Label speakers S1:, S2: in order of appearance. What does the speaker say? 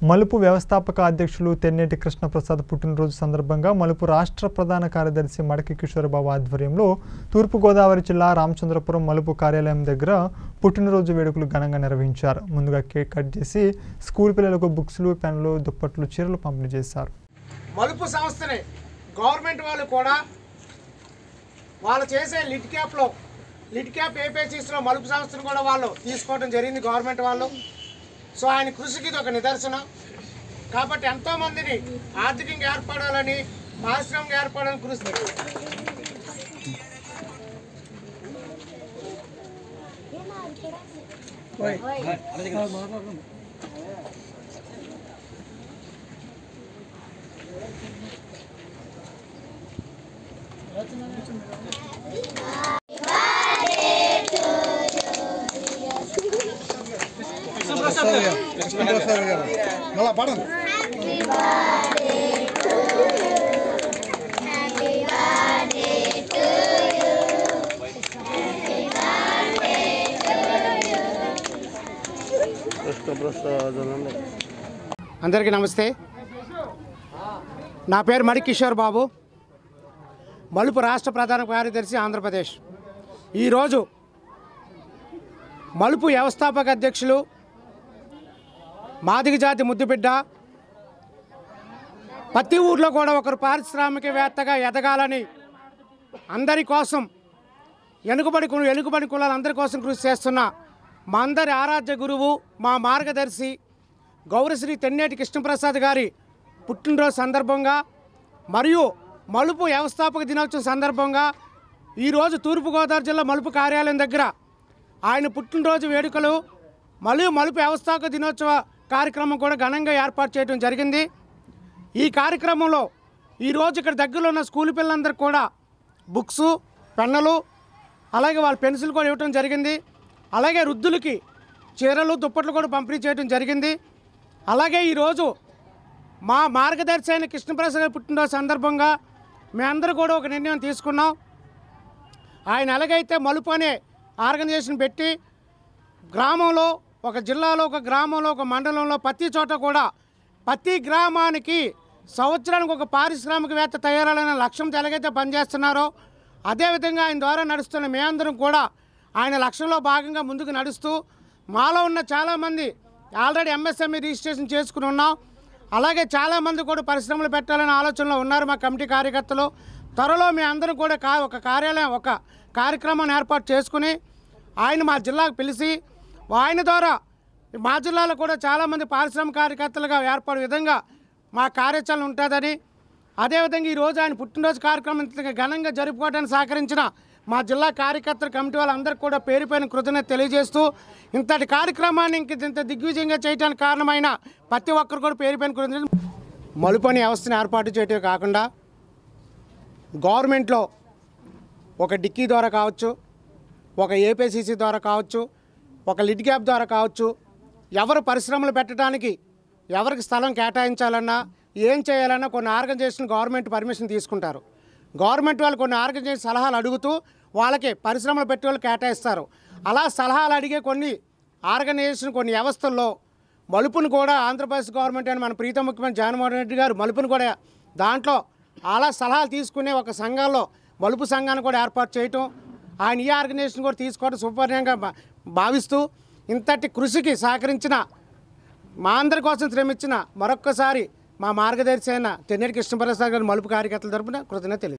S1: మలుపు వ్యవస్థాపక అధ్యక్షులు తెన్నేటి కృష్ణప్రసాద్ పుట్టినరోజు సందర్భంగా మలుపు రాష్ట్ర ప్రధాన కార్యదర్శి మడకి కిషోరబాబు ఆధ్వర్యంలో తూర్పుగోదావరి జిల్లా రామచంద్రపురం మలుపు కార్యాలయం దగ్గర పుట్టినరోజు వేడుకలు ఘనంగా నిర్వహించారు ముందుగా కేక్ కట్ చేసి స్కూల్ పిల్లలకు బుక్స్లు పెన్లు దుప్పట్లు చీరలు పంపిణీ చేశారు
S2: మలుపు సంస్థని గవర్నమెంట్ వాళ్ళు కూడా వాళ్ళు చేసే లిట్ క్యాప్లో లిట్ క్యాప్ ఏపీసీస్లో మలుపు సంస్థను కూడా వాళ్ళు తీసుకోవడం జరిగింది గవర్నమెంట్ వాళ్ళు సో ఆయన కృషికి ఇది ఒక నిదర్శనం కాబట్టి ఎంతోమందిని ఆర్థికంగా ఏర్పడాలని పారిశ్రామిక ఏర్పడాలని కృషి
S3: మళ్ళా పడండి
S2: అందరికీ నమస్తే నా పేరు మడి కిషోర్ బాబు మలుపు రాష్ట్ర ప్రధాన కార్యదర్శి ఆంధ్రప్రదేశ్ ఈరోజు మలుపు వ్యవస్థాపక అధ్యక్షులు మాదిగ జాతి ముద్దుబిడ్డ ప్రతి ఊర్లో కూడా ఒకరు పారిశ్రామికవేత్తగా ఎదగాలని అందరి కోసం వెనుకబడి కు- వెనుకబడి కులాలందరి కోసం కృషి చేస్తున్న మా అందరి ఆరాధ్య గురువు మా మార్గదర్శి గౌరశ్రీ తెన్నేటి కృష్ణప్రసాద్ గారి పుట్టినరోజు సందర్భంగా మరియు మలుపు వ్యవస్థాపక దినోత్సవం సందర్భంగా ఈరోజు తూర్పుగోదావరి జిల్లా మలుపు కార్యాలయం దగ్గర ఆయన పుట్టినరోజు వేడుకలు మరియు మలుపు వ్యవస్థాపక దినోత్సవ కార్యక్రమం కూడా ఘనంగా ఏర్పాటు చేయడం జరిగింది ఈ కార్యక్రమంలో ఈరోజు ఇక్కడ దగ్గరలో ఉన్న స్కూల్ పిల్లలందరికీ కూడా బుక్స్ పెన్నులు అలాగే వాళ్ళ పెన్సిల్ కూడా ఇవ్వడం జరిగింది అలాగే వృద్ధులకి చీరలు దుప్పట్లు కూడా పంపిణీ చేయడం జరిగింది అలాగే ఈరోజు మా మార్గదర్శి అయిన కృష్ణప్రసాద్ గారి పుట్టినరోజు సందర్భంగా మేమందరూ కూడా ఒక నిర్ణయం తీసుకున్నాం ఆయన ఎలాగైతే మలుపు అనే ఆర్గనైజేషన్ పెట్టి గ్రామంలో ఒక జిల్లాలో ఒక గ్రామంలో ఒక మండలంలో ప్రతి చోట కూడా ప్రతి గ్రామానికి సంవత్సరానికి ఒక పారిశ్రామికవేత్త తయారాలనే లక్ష్యంతో ఎలాగైతే పనిచేస్తున్నారో అదేవిధంగా ఆయన ద్వారా నడుస్తున్న మేమందరం కూడా ఆయన లక్ష్యంలో భాగంగా ముందుకు నడుస్తూ మాలో ఉన్న చాలామంది ఆల్రెడీ ఎంఎస్ఎంఈ రిజిస్ట్రేషన్ చేసుకుని ఉన్నాం అలాగే చాలామంది కూడా పరిశ్రమలు పెట్టాలనే ఆలోచనలో ఉన్నారు మా కమిటీ కార్యకర్తలు త్వరలో మీ అందరం కూడా కా ఒక కార్యాలయం ఒక కార్యక్రమాన్ని ఏర్పాటు చేసుకుని ఆయన మా జిల్లాకు పిలిచి ఆయన ద్వారా మా జిల్లాలో కూడా చాలామంది పారిశ్రామిక కార్యకర్తలుగా ఏర్పడే విధంగా మా కార్యాచరణ ఉంటుందని అదేవిధంగా ఈరోజు ఆయన పుట్టినరోజు కార్యక్రమం ఇంత ఘనంగా జరుపుకోవడానికి సహకరించిన మా జిల్లా కార్యకర్తల కమిటీ వాళ్ళందరికీ కూడా పేరుపైన కృతజ్ఞత తెలియజేస్తూ ఇంతటి కార్యక్రమాన్ని ఇంక ఇంత దిగ్విజయంగా చేయడానికి కారణమైన ప్రతి ఒక్కరు కూడా పేరుపైన కృతజ్ఞత మలుపని వ్యవస్థను ఏర్పాటు చేయటమే కాకుండా గవర్నమెంట్లో ఒక డిక్కీ ద్వారా కావచ్చు ఒక ఏపీసీసీ ద్వారా కావచ్చు ఒక లిడ్ గ్యాప్ ద్వారా కావచ్చు ఎవరు పరిశ్రమలు పెట్టడానికి ఎవరికి స్థలం కేటాయించాలన్నా ఏం చేయాలన్నా కొన్ని ఆర్గనైజేషన్ గవర్నమెంట్ పర్మిషన్ తీసుకుంటారు గవర్నమెంట్ వాళ్ళు కొన్ని ఆర్గనైజేషన్ సలహాలు అడుగుతూ వాళ్ళకి పరిశ్రమలు పెట్టే వాళ్ళు కేటాయిస్తారు అలా సలహాలు అడిగే కొన్ని ఆర్గనైజేషన్ కొన్ని వ్యవస్థల్లో మలుపును కూడా ఆంధ్రప్రదేశ్ గవర్నమెంట్ అని మన ప్రీతం ముఖ్యమంత్రి జగన్మోహన్ రెడ్డి గారు మలుపును కూడా దాంట్లో అలా సలహాలు తీసుకునే ఒక సంఘాల్లో మలుపు సంఘాన్ని కూడా ఏర్పాటు చేయటం ఆయన ఈ ఆర్గనైజేషన్ కూడా తీసుకోవడం సుపర్యంగా భా- భావిస్తూ ఇంతటి కృషికి సహకరించిన మా అందరి కోసం శ్రమించిన మరొక్కసారి మా మార్గదర్శి అయిన తెన్నేటి కృష్ణప్రసాద్ గారి మలుపు కార్యకర్తల తరపున కృతజ్ఞత తెలియదు